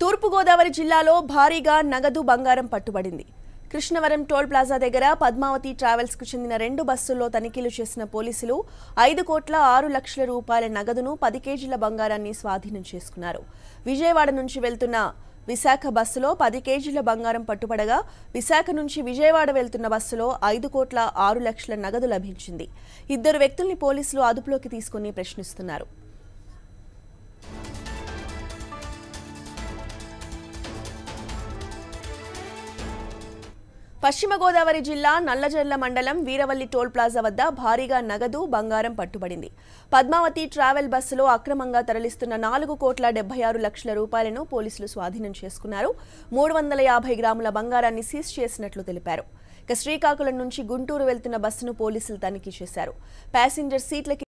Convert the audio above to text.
తూర్పుగోదావరి జిల్లాలో భారీగా నగదు బంగారం పట్టుబడింది కృష్ణవరం టోల్ ప్లాజా దగ్గర పద్మావతి ట్రావెల్స్ కు చెందిన రెండు బస్సుల్లో తనిఖీలు చేసిన పోలీసులు ఐదు కోట్ల ఆరు లక్షల రూపాయల నగదును పది కేజీల బంగారాన్ని స్వాధీనం చేసుకున్నారు విజయవాడ నుంచి వెళ్తున్న విశాఖ బస్సులో పది కేజీల బంగారం పట్టుబడగా విశాఖ నుంచి విజయవాడ వెళ్తున్న బస్సులో ఐదు కోట్ల ఆరు లక్షల నగదు లభించింది ఇద్దరు వ్యక్తుల్ని పోలీసులు అదుపులోకి తీసుకుని ప్రశ్నిస్తున్నారు పశ్చిమ గోదావరి జిల్లా నల్లజర్ల మండలం వీరవల్లి టోల్ ప్లాజా వద్ద భారీగా నగదు బంగారం పట్టుబడింది పద్మావతి ట్రావెల్ బస్సులో అక్రమంగా తరలిస్తున్న నాలుగు కోట్ల డెబ్బై ఆరు లక్షల రూపాయలను పోలీసులు స్వాధీనం చేసుకున్నారు మూడు వందల యాభై గ్రాముల బంగారాన్ని సీజ్ చేసినట్లు తెలిపారు ఇక శ్రీకాకుళం నుంచి గుంటూరు వెళ్తున్న బస్సును పోలీసులు తనిఖీ చేశారు ప్యాసింజర్ సీట్లకి